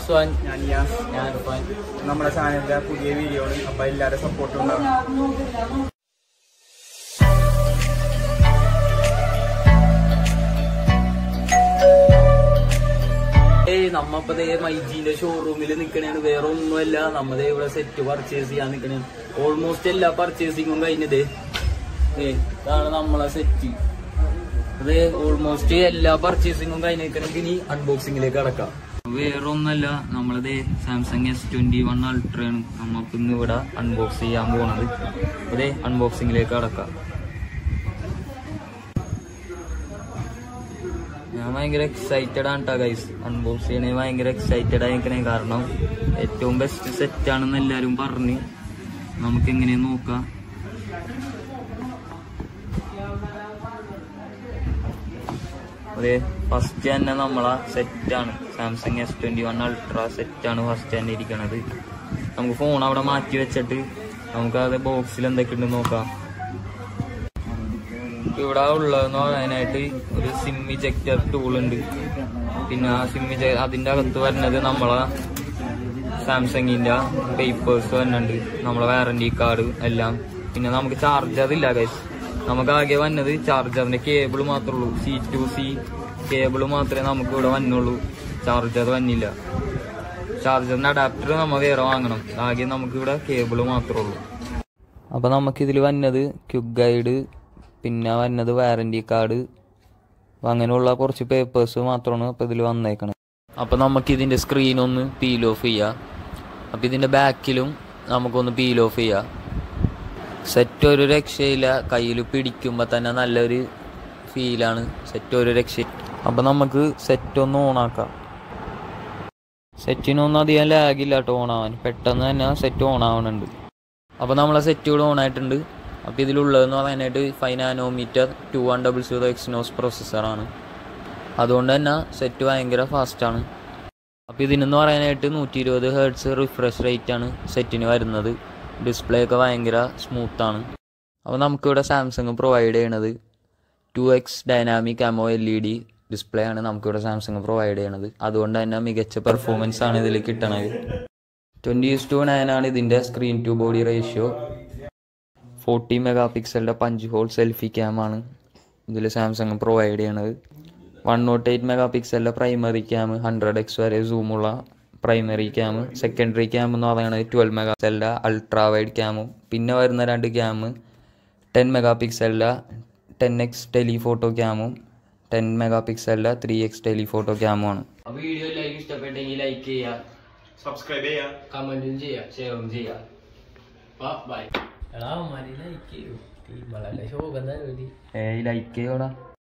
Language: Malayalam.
റിസ്വാൻ ഞാൻ യാസ് ഞാൻ ഇർഫാൻ. നമ്മുടെ ചാനലിലെ പുതിയ വീഡിയോ അപ്പൊ എല്ലാവരും സപ്പോർട്ട് ഉണ്ടാവും ഏയ് നമ്മപ്പതേ മൈജീന്റെ ഷോറൂമിൽ നിക്കണേണ് വേറെ ഒന്നുമല്ല നമ്മതേ ഇവിടെ സെറ്റ് പർച്ചേസ് ചെയ്യാൻ നിക്കണേ ഓൾമോസ്റ്റ് എല്ലാ പർച്ചേസിങ്ങും കഴിഞ്ഞതേ ഏ ഇതാണ് നമ്മളെ സെറ്റ് അതെ ഓൾമോസ്റ്റ് എല്ലാ പർച്ചേസിങ്ങും കഴിഞ്ഞ് നിൽക്കണമെങ്കിൽ ഇനി അൺബോക്സിംഗിലേക്ക് കടക്കാം വേറെ ഒന്നല്ല നമ്മളത് സാംസങ് എസ് ട്വന്റി വൺ അൾട്രയാണ് നമ്മക്ക് ഇന്ന് ഇവിടെ അൺബോക്സ് ചെയ്യാൻ പോണത് അതെ അൺബോക്സിംഗിലേക്ക് കടക്കാം ഞാൻ ഭയങ്കര എക്സൈറ്റഡ് ആണ് കേട്ടോ ഗൈസ് അൺബോക്സ് ചെയ്യണേ ഭയങ്കര എക്സൈറ്റഡ് ആയിരിക്കണേ കാരണം ഏറ്റവും ബെസ്റ്റ് സെറ്റ് ആണെന്ന് എല്ലാരും പറഞ്ഞ് നമുക്ക് എങ്ങനെ നോക്കാം അതെ ഫസ്റ്റ് തന്നെ നമ്മളെ സെറ്റാണ് Samsung S twenty one ultra സെറ്റാണ് ഫസ്റ്റ് തന്നെ ഇരിക്കണത് നമുക്ക് ഫോൺ അവിടെ മാറ്റി വെച്ചിട്ട് നമുക്ക് അത് ബോക്സിൽ എന്തൊക്കെയുണ്ട് നോക്കാം ഇവിടെ ഉള്ളതെന്ന് പറയാനായിട്ട് ഒരു സിം ഇജക്ടർ ടൂൾ ഉണ്ട് പിന്നെ ആ സിം അതിന്റെ അകത്ത് വരുന്നത് നമ്മളെ സാംസങ്ങിന്റെ പേപ്പേഴ്സ് വരുന്നുണ്ട് നമ്മളെ വാറന്റി കാർഡ് എല്ലാം പിന്നെ നമുക്ക് ചാർജർ ഇല്ല ഗൈസ് നമുക്ക് ആകെ വന്നത് ചാർജറിന്റെ കേബിൾ മാത്രമേ ഉള്ളൂ സി ടു സി കേബിൾ മാത്രമേ നമുക്ക് ഇവിടെ വന്നുള്ളൂ ചാർജർ വന്നില്ല ചാർജറിന്റെ അഡാപ്റ്റർ നമ്മൾ വേറെ വാങ്ങണം ആകെ നമുക്ക് ഇവിടെ കേബിൾ മാത്രമേ ഉള്ളൂ അപ്പോൾ നമുക്കിതിൽ വന്നത് ക്യുക്ക് ഗൈഡ് പിന്നെ വരുന്നത് വാറന്റി കാർഡ് അപ്പം അങ്ങനെയുള്ള കുറച്ച് പേപ്പേഴ്സ് മാത്രമാണ് അപ്പോൾ ഇതിൽ വന്നേക്കണത് അപ്പോൾ നമുക്ക് ഇതിൻ്റെ സ്ക്രീൻ ഒന്ന് പീൽ ഓഫ് ചെയ്യാം അപ്പോൾ ഇതിൻ്റെ ബാക്കിലും നമുക്കൊന്ന് പീൽ ഓഫ് ചെയ്യാം സെറ്റ് ഒരു രക്ഷയില്ല കയ്യിൽ പിടിക്കുമ്പോൾ തന്നെ നല്ലൊരു ഫീലാണ് സെറ്റ് ഒരു രക്ഷ അപ്പോൾ നമുക്ക് സെറ്റ് ഒന്ന് ഓണാക്കാം സെറ്റിനൊന്നും അധികം ലാഗില്ല കേട്ടോ ഓണാവാൻ പെട്ടെന്ന് തന്നെ സെറ്റ് ഓൺ ആവണുണ്ട് അപ്പോൾ നമ്മളെ സെറ്റ് ഇവിടെ ഓൺ ആയിട്ടുണ്ട് അപ്പോൾ ഇതിലുള്ളതെന്ന് പറയാനായിട്ട് five nanometre two one double zero Exynos പ്രോസസ്സറാണ് അതുകൊണ്ട് തന്നെ സെറ്റ് ഭയങ്കര ഫാസ്റ്റാണ് അപ്പോൾ ഇതിനെന്ന് പറയാനായിട്ട് നൂറ്റി ഇരുപത് ഹേർട്സ് റിഫ്രഷ് റേറ്റ് ആണ് സെറ്റിന് വരുന്നത് ഡിസ്പ്ലേ ഒക്കെ ഭയങ്കര സ്മൂത്താണ് അപ്പോൾ നമുക്കിവിടെ സാംസങ് പ്രൊവൈഡ് ചെയ്യണത് two X dynamic AMOLED display ആണ് നമുക്കിവിടെ സാംസങ് പ്രൊവൈഡ് ചെയ്യണത് അതുകൊണ്ട് തന്നെ മികച്ച പെർഫോമൻസ് ആണ് ഇതിൽ കിട്ടണത് ട്വൻറ്റി ഇസ് ടു നയൻ ആണ് ഇതിൻ്റെ screen to body ratio forty mega പിക്സലിൻ്റെ പഞ്ച് ഹോൾ സെൽഫി ക്യാമാണ് ഇതിൽ സാംസങ് പ്രൊവൈഡ് ചെയ്യണത് വൺ നോട്ട് എയ്റ്റ് മെഗാ പിക്സലിൻ്റെ പ്രൈമറി ക്യാം ഹൺഡ്രഡ് എക്സ് വരെ സൂമുള്ള പ്രൈമറി ക്യാം സെക്കൻഡറി ക്യാം എന്ന് പറയുന്നത് ട്വൽവ് മെഗാ പിക്സലിൻ്റെ അൾട്രാ വൈഡ് ക്യാമും പിന്നെ വരുന്ന രണ്ട് ക്യാം ടെൻ മെഗാ പിക്സലിൻ്റെ ടെൻ എക്സ് ടെലിഫോട്ടോ ക്യാമും ടെൻ മെഗാ പിക്സലിൻ്റെ ത്രീ എക്സ് ടെലിഫോട്ടോ ക്യാമുമാണ് വീഡിയോ എല്ലാവർക്കും ഇഷ്ടപ്പെട്ടെങ്കിൽ ലൈക്ക് ചെയ്യുക സബ്സ്ക്രൈബ് ചെയ്യാം കമൻറ്റും ചെയ്യുക ഷെയറും ചെയ്യുക ബൈ എടാ മരി ലൈക്ക് ചെയ്യൂ വളരെ ശോകം തരൂരി ഏയ് ലൈക്ക് ചെയ്യോടാ